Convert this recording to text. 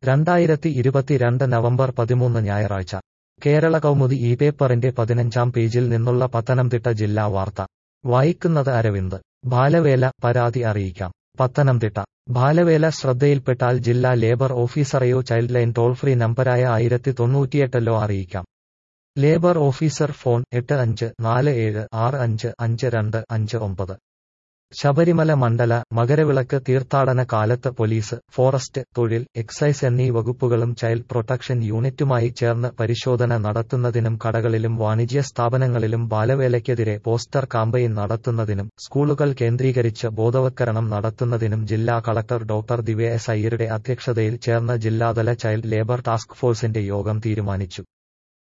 രണ്ടായിരത്തി ഇരുപത്തിരണ്ട് നവംബർ പതിമൂന്ന് ഞായറാഴ്ച കേരള കൗമുദി ഈ പേപ്പറിന്റെ പതിനഞ്ചാം പേജിൽ നിന്നുള്ള പത്തനംതിട്ട ജില്ലാ വാർത്ത വായിക്കുന്നത് അരവിന്ദ് ബാലവേല പരാതി അറിയിക്കാം പത്തനംതിട്ട ബാലവേല ശ്രദ്ധയിൽപ്പെട്ടാൽ ജില്ലാ ലേബർ ഓഫീസറെയോ ചൈൽഡ് ലൈൻ ടോൾ ഫ്രീ നമ്പരായ ആയിരത്തി തൊണ്ണൂറ്റിയെട്ടല്ലോ അറിയിക്കാം ലേബർ ഓഫീസർ ഫോൺ എട്ട് അഞ്ച് നാല് ഏഴ് ആറ് അഞ്ച് അഞ്ച് രണ്ട് അഞ്ച് ഒമ്പത് ശബരിമല മണ്ഡല മകരവിളക്ക് തീർത്ഥാടന കാലത്ത് പോലീസ് ഫോറസ്റ്റ് തൊഴിൽ എക്സൈസ് എന്നീ വകുപ്പുകളും ചൈൽഡ് പ്രൊട്ടക്ഷൻ യൂണിറ്റുമായി ചേർന്ന് പരിശോധന നടത്തുന്നതിനും കടകളിലും വാണിജ്യ സ്ഥാപനങ്ങളിലും ബാലവേലയ്ക്കെതിരെ പോസ്റ്റർ കാമ്പയിൻ നടത്തുന്നതിനും സ്കൂളുകൾ കേന്ദ്രീകരിച്ച് ബോധവത്കരണം നടത്തുന്നതിനും ജില്ലാ കളക്ടർ ഡോക്ടർ ദിവ്യ എസ് അയ്യരുടെ അധ്യക്ഷതയിൽ ചേർന്ന ജില്ലാതല ചൈൽഡ് ലേബർ ടാസ്ക് ഫോഴ്സിന്റെ യോഗം തീരുമാനിച്ചു